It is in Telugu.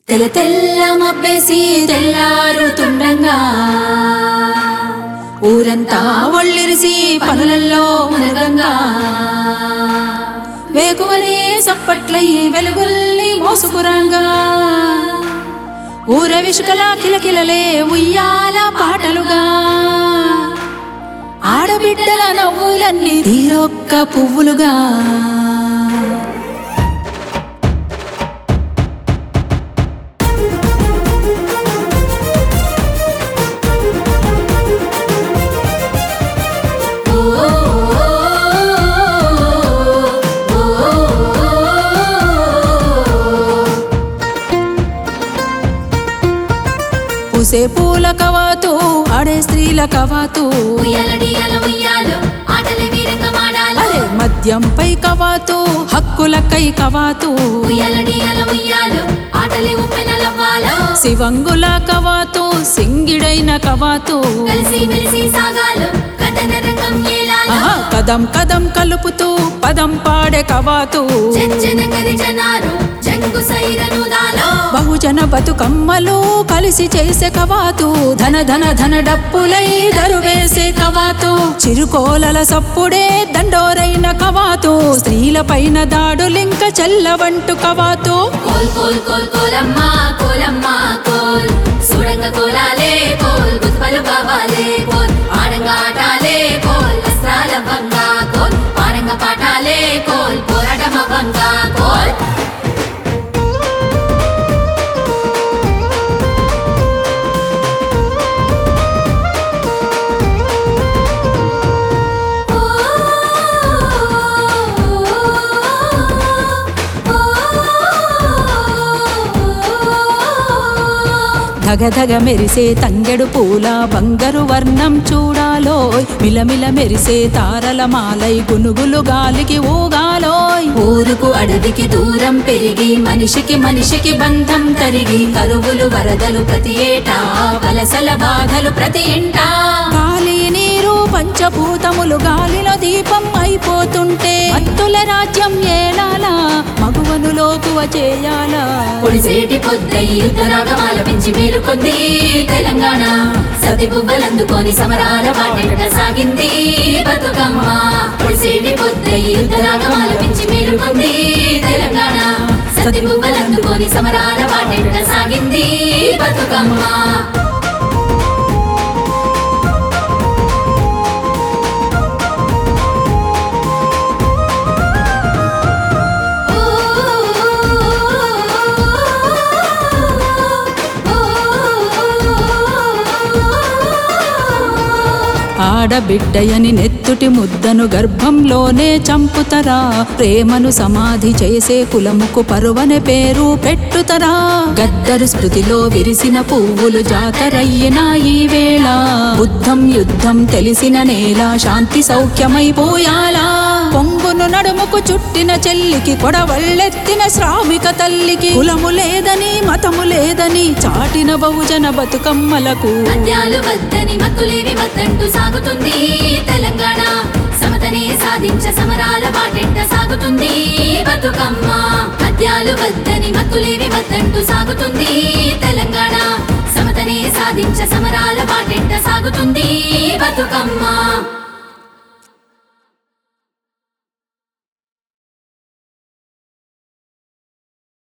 తెల్ల తెల్ల మబ్బేసి తెల్లారుతుండగా ఊరంతా ఒళ్ళిరిసి పనులల్లో మునగంగా వేకువనే సప్పట్లయి వెలుగుల్ని మోసుకురంగా ఊర విసుకల కిలకిలలే ఉయ్యాల పాటలుగా ఆడబిడ్డల నవ్వులన్నీ తీరొక్క పువ్వులుగా పూసే పూల కవాతు ఆడే స్త్రీల కవాతు ఉయ్యాలడియాల ఉయ్యాలు ఆటలు వీరంగమాడాలు అరే మద్యంపై కవాతు హక్కులకై కవాతు ఉయ్యాలడియాల ఉయ్యాలు ఆటలు ఉప్పెనలవ్వాలు శివంగుల కవాతు సింగిడైన కవాతు కలిసి మెలిసి సాగాలు కథన రంగం ఏలాలు ఆహా, కదం కదం కలుపుతూ పదం పాడే కవాతు జన గరి జనాలు జంగు సైరను దాలో బహుజన బతుకమ్మలు కలిసి చేసే కవాతు ధన ధన ధన డప్పులై దరువేసే కవాతు చిరుకోలల సప్పుడే దండోరైన కవాతు స్త్రీల పైన దాడులింక చెల్లవంటు కవాతు కోల్ కోల్ కోల్ కోలమ్మ కోలమ్మ కోల్ సుడంగ కోలాలే కోల్ గుత్పలు కావాలే కోల్ ఆడంగ ఆటాలే కోల్ అస్త్రాల భంగా కోల్ పాడంగ పాటాలే కోల్ పోరాటమ భంగా కోల్ ధగధగ మెరిసే తంగెడు పూల బంగారు వర్ణం చూడాలోయ్ మిలమిల మెరిసే తారల మాలై గునుగులు గాలికి ఊగాలోయ్ ఊరుకు అడవికి దూరం పెరిగి మనిషికి మనిషికి బంధం తరిగి కరువులు వరదలు ప్రతి ఏటా వలసల బాధలు ప్రతి ఇంటా గాలి నీరు పంచభూతములు గాలిలో దీపం అయిపోతుంటే అత్తుల రాజ్యం ఏలాలా మగువను లోకువ చేయాలా పొడిసేటి పొద్దయి యుద్ధరాగమాల పెంచి మేలుకొంది తెలంగాణ సతి బువ్వలందుకొని సమరాల బాటెంట సాగింది బతుకమ్మ పొడిసేటి పొద్దయి యుద్ధరాగమాల పెంచి మేలుకొంది తెలంగాణ సతి బువ్వలందుకొని సమరాల బాటెంట సాగింది బతుకమ్మ ఆడబిడ్డయని నెత్తుటి ముద్దను గర్భంలోనే చంపుతరా ప్రేమను సమాధి చేసే కులముకు పరువనే పేరు పెట్టుతరా గద్దరు స్మృతిలో విరిసిన పువ్వులు జాతరయ్యిన ఈ వేళ బుద్ధం యుద్ధం తెలిసిన నేల శాంతి సౌఖ్యమైపోయాలా పొంగును నడుముకు చుట్టిన చెల్లికి కొడవళ్ళెత్తిన శ్రామిక తల్లికి కులము లేదని మతము లేదని చాటిన బహుజన బతుకమ్మలకు మద్యాలు వద్దని మత్తులేవి వద్దంటూ సాగుతుంది తెలంగాణ సమతనే సాధించ సమరాల బాటెంట సాగుతుంది బతుకమ్మ మద్యాలు వద్దని మత్తులేవి వద్దంటూ సాగుతుంది తెలంగాణ సమతనే సాధించ సమరాల బాటెంట సాగుతుంది బతుకమ్మ